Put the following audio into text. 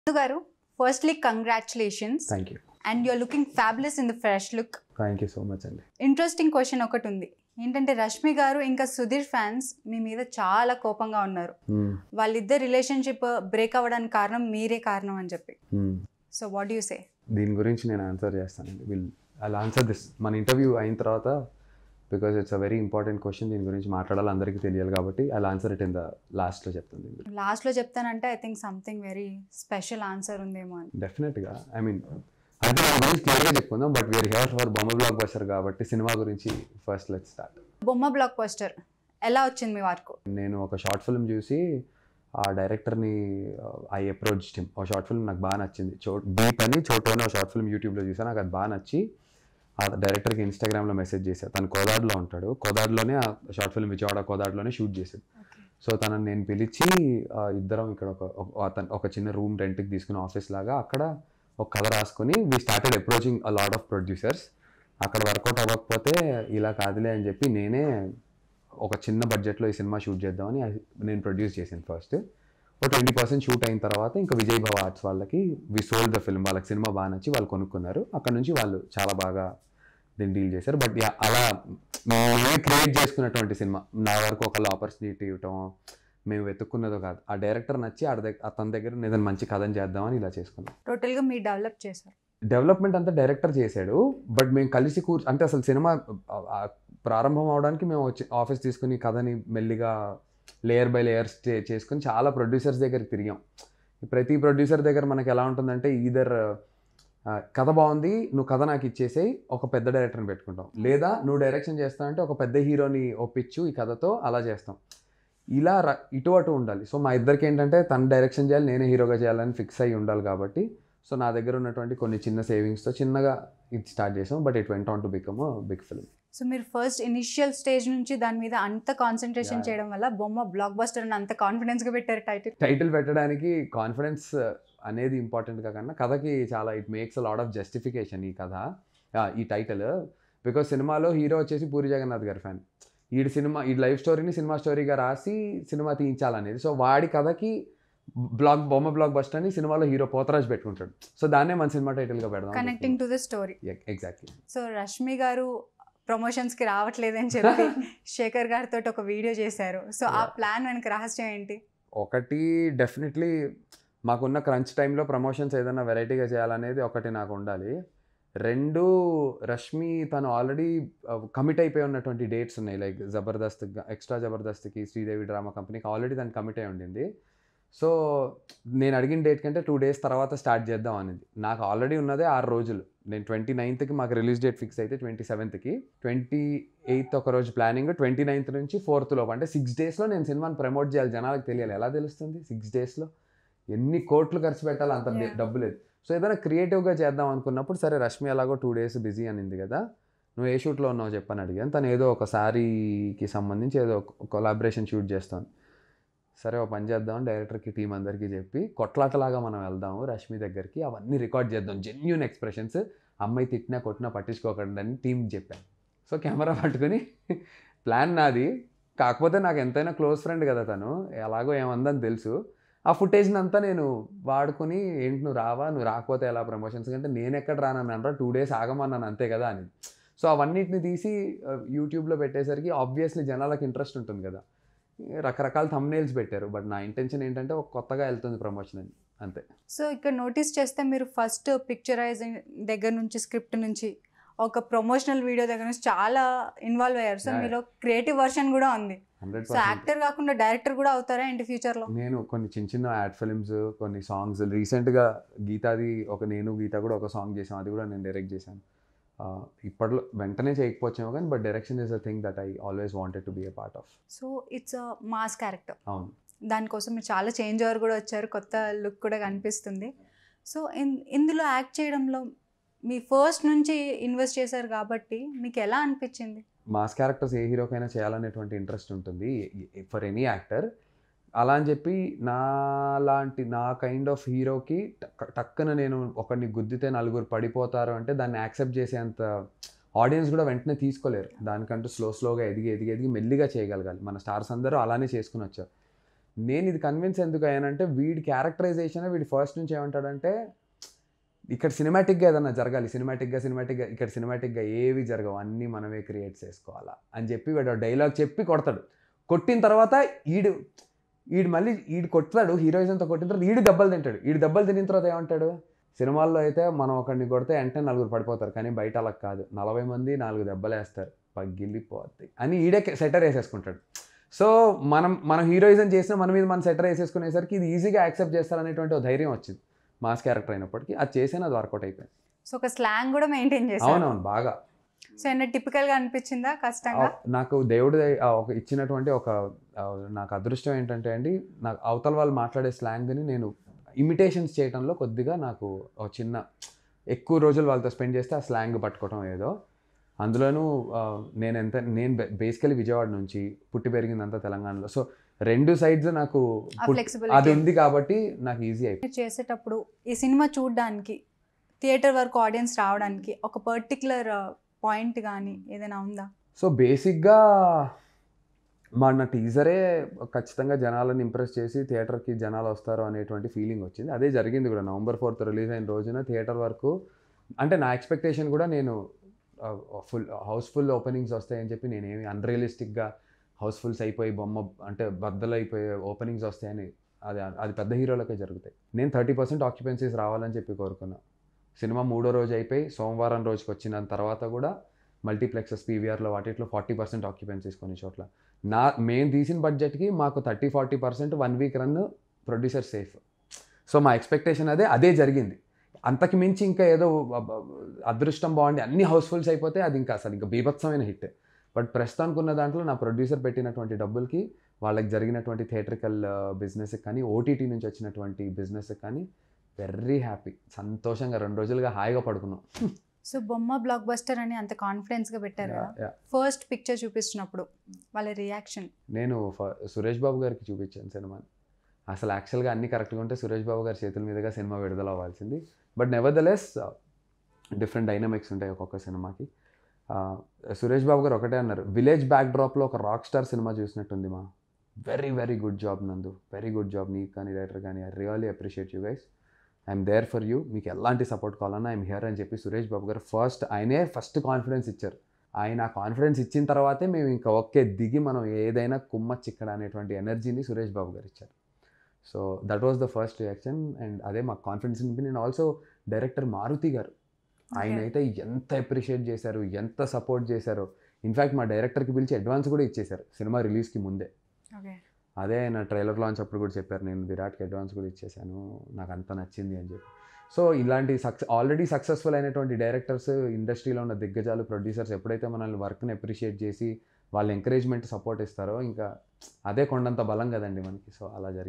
మధు గారు firstly congratulations thank you and you're looking fabulous in the fresh look thank you so much అండి interesting question ఒకటి ఉంది ఏంటంటే రష్మి గారు ఇంకా సుధీర్ ఫ్యాన్స్ మీ మీద చాలా కోపంగా ఉన్నారు మ్మ్. వాళ్ళిద్దరు రిలేషన్షిప్ బ్రేక్ అవ్వడానికి కారణం మీరే కారణం అని చెప్పి hmm. So what you say దీని గురించి నేను ఆన్సర్ చేస్తానండి విల్ ఐ ఆన్సర్ దిస్ మన ఇంటర్వ్యూ అయిన తర్వాత because it's a very important question దీని గురించి మాట్లాడాలి అందరికీ తెలియాలి కాబట్టి I answer it in the లాస్ట్లో చెప్తాను దీని గురించి లాస్ట్లో చెప్తానంటే I think something very special answer ఉందేమో అని డెఫినెట్గా ఐ మీన్ అంటే దాని గురించి క్లియర్గా చెప్పుకుందాం but we're here for Bomma blockbuster కాబట్టి సినిమా గురించి first let start Bomma blockbuster ఎలా వచ్చింది మీ వర్క్ నేను ఒక షార్ట్ ఫిల్మ్ చూసి ఆ డైరెక్టర్ని ఐ అప్రోచ్ హిమ్ ఆ షార్ట్ ఫిల్మ్ నాకు బాగా నచ్చింది చో బీప్ అని చోటు అని ఒక షార్ట్ ఫిల్మ్ యూట్యూబ్లో చూసాను నాకు అది బాగా నచ్చి ఆ డైరెక్టర్కి ఇన్స్టాగ్రామ్లో మెసేజ్ చేశాను తను కోదాడ్లో ఉంటాడు కోదాడ్లోనే ఆ షార్ట్ ఫిల్మ్ విజయవాడ కోదాడ్లోనే షూట్ చేశాడు సో తనని నేను పిలిచి ఆ, ఇద్దరం ఇక్కడ ఒక ఒక- అతను ఒక చిన్న రూమ్ రెంట్కి తీసుకుని ఆఫీస్ లాగా అక్కడ ఒక కథ రాసుకొని we started approaching a lot of producers అక్కడ వర్కౌట్ అవ్వకపోతే ఇలా కాదులే అని చెప్పి నేనే ఒక చిన్న బడ్జెట్లో ఈ సినిమా షూట్ చేద్దామని I- నేను ప్రొడ్యూస్ చేశాను ఫస్ట్ ఒక ట్వంటీ పర్సెంట్ షూట్ అయిన తర్వాత ఇంకా విజయ్ భవ ఆర్ట్స్ వాళ్ళకి వి సోల్డ్ ద ఫిల్మ్ వాళ్ళకి సినిమా బాగా నచ్చి వాళ్ళు కొనుక్కున్నారు అక్కడ నుంచి వాళ్ళు చాలా బాగా దీన్ని డీల్ చేశారు బట్ అలా మేమే క్రియేట్ చేసుకున్నటువంటి సినిమా నా వరకు ఒకళ్ళు ఆపర్చునిటీ ఇవ్వటం మేము వెతుక్కున్నదో కాదు ఆ డైరెక్టర్ నచ్చి ఆడ దగ్గర అతని దగ్గర ఏదైనా మంచి కథని చేద్దామని ఇలా చేసుకున్నాం టోటల్గా మీరు డెవలప్ చేశారు డెవలప్మెంట్ అంతా డైరెక్టర్ చేశాడు బట్ మేము కలిసి కూర్చు అంటే అసలు సినిమా ఆ, ఆ, ప్రారంభం అవడానికి మేము వచ్చి ఆఫీస్ తీసుకుని కథని మెల్లిగా లేయర్ బై లేయర్స్ చేసుకుని చాలా ప్రొడ్యూసర్స్ దగ్గరికి తిరిగాం ప్రతి ప్రొడ్యూసర్ దగ్గర మనకి ఎలా ఉంటుందంటే ఈధర్ కథ బాగుంది నువ్వు కథ నాకు ఇచ్చేసేయి ఒక పెద్ద డైరెక్టర్ని పెట్టుకుంటాం లేదా నువ్వు డైరెక్షన్ చేస్తానంటే ఒక పెద్ద హీరోని ఒప్పించు ఈ కథతో అలా చేస్తాం ఇలా ర- ఇటు అటు ఉండాలి సో మా ఇద్దరికి ఏంటంటే తను డైరెక్షన్ చేయాలి నేనే హీరోగా చేయాలని ఫిక్స్ అయ్యి ఉండాలి కాబట్టి సో నా దగ్గర ఉన్నటువంటి కొన్ని చిన్న సేవింగ్స్తో చిన్నగా ఇది స్టార్ట్ చేసాం but it went on to become big film so మీరు ఫస్ట్ ఇనిషియల్ స్టేజ్ నుంచి దాని మీద అంత కాన్సన్ట్రేషన్ Yeah. చేయడం వల్ల బొమ్మ బ్లాక్ బస్టర్ అని అంత కాన్ఫిడెన్స్గా పెట్టారు టైటిల్ టైటిల్ పెట్టడానికి కాన్ఫిడెన్స్ అనేది ఇంపార్టెంట్గా కన్నా కథకి చాలా it makes a lot of justification ఈ కథ ఆ, ఈ టైటిల్ బికాస్ సినిమాలో హీరో వచ్చేసి పూరి జగన్నాథ్ గారి ఫ్యాన్ ఈ సినిమా ఈ లైఫ్ స్టోరీని సినిమా స్టోరీగా రాసి సినిమా తీయించాలనేది సో వాడి కథకి బ్లాక్ బొమ్మ బ్లాక్ బస్టర్ అని సినిమాలో హీరో పోతరాజ్ పెట్టుకుంటాడు సో దాన్నే మన సినిమా టైటిల్గా పెడదాం connecting to the story exactly so Rashmi garu ప్రమోషన్స్కి రావట్లేదని చెప్పి శేఖర్ గారితో ఒక వీడియో చేశారు సో ఆ Yeah. ప్లాన్ వెనక రహస్యం ఏంటి ఒకటి డెఫినెట్లీ మాకున్న క్రంచ్ టైంలో ప్రమోషన్స్ ఏదైనా వెరైటీగా చేయాలనేది ఒకటి నాకు ఉండాలి రెండు రష్మి తను ఆల్రెడీ కమిట్ అయిపోయి ఉన్నటువంటి డేట్స్ ఉన్నాయి లైక్ జబర్దస్త్ ఎక్స్ట్రా జబర్దస్త్కి శ్రీదేవి డ్రామా కంపెనీకి ఆల్రెడీ తను కమిట్ అయి ఉండింది సో నేను అడిగిన డేట్ కంటే టూ డేస్ తర్వాత స్టార్ట్ చేద్దాం అనేది నాకు ఆల్రెడీ ఉన్నదే ఆరు రోజులు నేను ట్వంటీ నైన్త్కి మాకు రిలీజ్ డేట్ ఫిక్స్ అయితే ట్వంటీ సెవెంత్కి ట్వంటీ ఎయిత్ ఒక రోజు ప్లానింగ్ ట్వంటీ నైన్త్ నుంచి ఫోర్త్ లోపు అంటే సిక్స్ డేస్లో నేను సినిమాని ప్రమోట్ చేయాలి జనాలకు తెలియాలి ఎలా తెలుస్తుంది సిక్స్ డేస్లో ఎన్ని కోట్లు ఖర్చు పెట్టాలి అంత Yeah. డబ్బు లేదు సో ఏదైనా క్రియేటివ్గా చేద్దాం అనుకున్నప్పుడు సరే రష్మి ఎలాగో టూ డేస్ బిజీ అనింది కదా నువ్వు ఏ షూట్లో ఉన్నావు చెప్పని అడిగాను తను ఏదో ఒక శారీకి సంబంధించి ఏదో కొలాబరేషన్ షూట్ చేస్తాను సరే ఒక పని చేద్దాం డైరెక్టర్కి టీం అందరికీ చెప్పి కొట్లాటలాగా మనం వెళ్దాము రష్మి దగ్గరికి అవన్నీ రికార్డ్ చేద్దాం జెన్యున్ ఎక్స్ప్రెషన్స్ అమ్మాయి తిట్టినా కొట్టినా పట్టించుకోకండి అని టీంకి చెప్పాను సో కెమెరా పట్టుకొని ప్లాన్ నాది కాకపోతే నాకు ఎంతైనా క్లోజ్ ఫ్రెండ్ కదా తను ఎలాగో ఏమందని తెలుసు ఆ ఫుటేజ్ని అంతా నేను వాడుకుని ఏంటి నువ్వు రావా నువ్వు రాకపోతే ఎలా ప్రమోషన్స్ అంటే నేను ఎక్కడ రానని అనరా టూ డేస్ ఆగమన్నాను అంతే కదా అని సో అవన్నిటిని తీసి ఆ, యూట్యూబ్లో పెట్టేసరికి ఆబ్వియస్లీ జనాలకు ఇంట్రెస్ట్ ఉంటుంది కదా రకరకాల thumbnails పెట్టారు బట్ నా ఇంటెన్షన్ ఏంటంటే ఒక కొత్తగా వెళ్తుంది ప్రమోషన్ అని అంతే సో ఇక్కడ నోటీస్ చేస్తే మీరు ఫస్ట్ పిక్చరైజింగ్ దగ్గర నుంచి స్క్రిప్ట్ నుంచి ఒక ప్రమోషనల్ వీడియో దగ్గర నుంచి చాలా ఇన్వాల్వ్ అయ్యారు సో Yeah. మీలో క్రియేటివ్ వర్షన్ కూడా ఉంది హండ్రెడ్ సో యాక్టర్ కాకుండా డైరెక్టర్ కూడా అవుతారా ఏంటి ఫ్యూచర్లో నేను కొన్ని చిన్న చిన్న యాడ్ ఫిల్మ్స్ కొన్ని సాంగ్స్ రీసెంట్గా గీతాది ఒక నేను గీత కూడా ఒక సాంగ్ చేసాం అది కూడా నేను డైరెక్ట్ చేశాను ఆ, ఇప్పట్లో వెంటనే చేయకపోవచ్చేమో కానీ but direction is a thing that I always wanted to be a part of so it's mass character అవును దానికోసం మీరు చాలా చేంజ్ ఓవర్ కూడా వచ్చారు కొత్త లుక్ కూడా కనిపిస్తుంది సో ఇన్ ఇందులో యాక్ట్ చేయడంలో మీ ఫస్ట్ నుంచి ఇన్వెస్ట్ చేశారు కాబట్టి మీకు ఎలా అనిపించింది మాస్ క్యారెక్టర్స్ ఏ హీరోకైనా చేయాలనేటువంటి ఇంట్రెస్ట్ ఉంటుంది ఫర్ ఎనీ యాక్టర్ అలా అని చెప్పి నా లాంటి నా కైండ్ ఆఫ్ హీరోకి టక్- టక్కున నేను ఒకరిని గుద్దితే నలుగురు పడిపోతారు అంటే దాన్ని యాక్సెప్ట్ చేసేంత ఆడియన్స్ కూడా వెంటనే తీసుకోలేరు దానికంటూ స్లో స్లోగా ఎదిగి ఎదిగి ఎదిగి మెల్లిగా చేయగలగాలి మన స్టార్స్ అందరూ అలానే చేసుకుని వచ్చారు నేను ఇది కన్విన్స్ ఎందుకు అయ్యానంటే వీడి క్యారెక్టరైజేషన్ వీడి ఫస్ట్ నుంచి ఏమంటాడంటే ఇక్కడ సినిమాటిక్గా ఏదన్నా జరగాలి సినిమాటిక్గా సినిమాటిక్గా ఇక్కడ సినిమాటిక్గా ఏవి జరగవు అన్నీ మనమే క్రియేట్ చేసుకోవాలా అని చెప్పి వీడు డైలాగ్ చెప్పి కొడతాడు కొట్టిన తర్వాత ఈడు ఈడు మళ్ళీ ఈడు కొడతాడు హీరోయిజంతో కొట్టిన తర్వాత ఈడు దెబ్బలు తింటాడు ఈడు దెబ్బలు తినిన తర్వాత ఏమంటాడు సినిమాల్లో అయితే మనం ఒకరిని కొడితే వెంటనే నలుగురు పడిపోతారు కానీ బయట అలా కాదు నలభై మంది నాలుగు దెబ్బలు వేస్తారు పగిలిపోద్ది అని ఈడే సెటర్ వేసేసుకుంటాడు సో మనం మనం హీరోయిజం చేసినా మన మీద మనం సెటర్ వేసేసుకునేసరికి ఇది ఈజీగా యాక్సెప్ట్ చేస్తారనేటువంటి ఒక ధైర్యం వచ్చింది మాస్ క్యారెక్టర్ అయినప్పటికీ అది చేసేనా అది వర్కౌట్ అయిపోయింది సో ఒక స్లాంగ్ కూడా మెయింటైన్ చేశారు అవునవును బాగా సో ఏమన్నా typical గా అనిపించిందా కష్టంగా ఆ, నాకు దేవుడు దయ- ఆ, ఒక ఇచ్చినటువంటి ఒక ఆ, నాకు అదృష్టం ఏంటంటే అండి నాకు అవతల వాళ్ళు మాట్లాడే స్లాంగ్ని నేను ఇమిటేషన్స్ చేయడంలో కొద్దిగా నాకు ఒక చిన్న ఎక్కువ రోజులు వాళ్ళతో స్పెండ్ చేస్తే ఆ స్లాంగ్ పట్టుకోవడం ఏదో అందులోనూ ఆ, నేను ఎంత నేను బేసికలీ విజయవాడ నుంచి పుట్టి పెరిగిందంతా తెలంగాణలో సో రెండు సైడ్స్ నాకు ఆ పుట్- అది ఫ్లెక్సిబిలిటీ ఉంది కాబట్టి నాకు ఈజీ అయిపోయింది చేసేటప్పుడు ఈ సినిమా చూడడానికి థియేటర్ వరకు ఆడియన్స్ రావడానికి ఒక పర్టికులర్ పాయింట్ కానీ ఏదైనా ఉందా సో బేసిక్గా మన టీజరే ఖచ్చితంగా జనాలను ఇంప్రెస్ చేసి థియేటర్కి జనాలు వస్తారు అనేటువంటి ఫీలింగ్ వచ్చింది అదే జరిగింది కూడా నవంబర్ ఫోర్త్ రిలీజ్ అయిన రోజున థియేటర్ వరకు అంటే నా ఎక్స్పెక్టేషన్ కూడా నేను ఫుల్ హౌస్ఫుల్ ఓపెనింగ్స్ వస్తాయని చెప్పి నేనేమి అన్రియలిస్టిక్గా హౌస్ఫుల్స్ అయిపోయి బొమ్మ అంటే బద్దలు అయిపోయి ఓపెనింగ్స్ వస్తాయని అది అది పెద్ద హీరోలకే జరుగుతాయి నేను థర్టీ పర్సెంట్ ఆక్యుపెన్సీస్ రావాలని చెప్పి కోరుకున్నా సినిమా మూడో రోజు అయిపోయి సోమవారం రోజుకి వచ్చిన తర్వాత కూడా మల్టీప్లెక్సెస్ పీవీఆర్లో వాటిట్లో ఫార్టీ పర్సెంట్ ఆక్యుపెన్సీస్ కొన్ని చోట్ల నా మేము తీసిన బడ్జెట్కి మాకు thirty forty percent one week run producer safe so మా ఎక్స్పెక్టేషన్ అదే అదే జరిగింది అంతకు మించి ఇంకా ఏదో అబ్బ, అదృష్టం బాగుండి అన్ని హౌస్ఫుల్స్ అయిపోతే అది ఇంకా అసలు ఇంకా బీభత్సమైన హిట్ బట్ ప్రస్తుతానికి ఉన్న దాంట్లో నా ప్రొడ్యూసర్ పెట్టినటువంటి డబ్బులకి వాళ్ళకి జరిగినటువంటి థియేట్రికల్ బిజినెస్ కానీ ఓటీటీ నుంచి వచ్చినటువంటి బిజినెస్ కానీ వెర్రీ హ్యాపీ సంతోషంగా రెండు రోజులుగా హాయిగా పడుకున్నాం సో బొమ్మ బ్లాక్ బస్టర్ అని అంత కాన్ఫిడెన్స్గా పెట్టారు కదా Yeah, yeah. ఫస్ట్ పిక్చర్ చూపించినప్పుడు వాళ్ళ రియాక్షన్ నేను ఫ- సురేష్ బాబు గారికి చూపించాను సినిమాని అసలు యాక్చువల్గా అన్ని కరెక్ట్గా ఉంటే సురేష్ బాబు గారి చేతుల మీదుగా సినిమా విడుదల అవ్వాల్సింది but nevertheless different dynamics ఉంటాయి ఒక్కొక్క సినిమాకి ఆ, సురేష్ బాబు గారు ఒకటే అన్నారు విలేజ్ బ్యాక్ డ్రాప్లో ఒక రాక్ స్టార్ సినిమా చూసినట్టుంది మా very very good job Nandu very good job నీకు కానీ డైరెక్టర్ కానీ I really appreciate you guys I'm there for you మీకు ఎలాంటి సపోర్ట్ కావాలన్నా ఐఎమ్ హియర్ అని చెప్పి సురేష్ బాబు గారు ఫస్ట్ ఆయనే ఫస్ట్ కాన్ఫిడెన్స్ ఇచ్చారు ఆయన కాన్ఫిడెన్స్ ఇచ్చిన తర్వాతే మేము ఇంకా ఓకే దిగి మనం ఏదైనా కుమ్మచ్చి ఇక్కడ అనేటువంటి ఎనర్జీని సురేష్ బాబు గారు ఇచ్చారు so that was the first reaction and అదే మాకు కాన్ఫిడెన్స్ నింపింది అండ్ ఆల్సో డైరెక్టర్ మారుతి గారు ఆయన అయితే ఎంత అప్రిషియేట్ చేశారు ఎంత సపోర్ట్ చేశారో ఇన్ఫ్యాక్ట్ మా డైరెక్టర్కి పిలిచి అడ్వాన్స్ కూడా ఇచ్చేశారు సినిమా రిలీజ్కి ముందే ఓకే అదే ఆయన ట్రైలర్ లాంచ్ అప్పుడు కూడా చెప్పారు నేను విరాట్కి అడ్వాన్స్ కూడా ఇచ్చేసాను నాకు అంత నచ్చింది అని చెప్పి సో ఇలాంటి సక్సెస్ ఆల్రెడీ సక్సెస్ఫుల్ అయినటువంటి డైరెక్టర్స్ ఇండస్ట్రీలో ఉన్న దిగ్గజాలు ప్రొడ్యూసర్స్ ఎప్పుడైతే మనల్ని వర్క్ని అప్రిషియేట్ చేసి వాళ్ళ ఎంకరేజ్మెంట్ సపోర్ట్ ఇస్తారో ఇంకా అదే కొండంత బలం కదండి మనకి సో అలా జరిగింది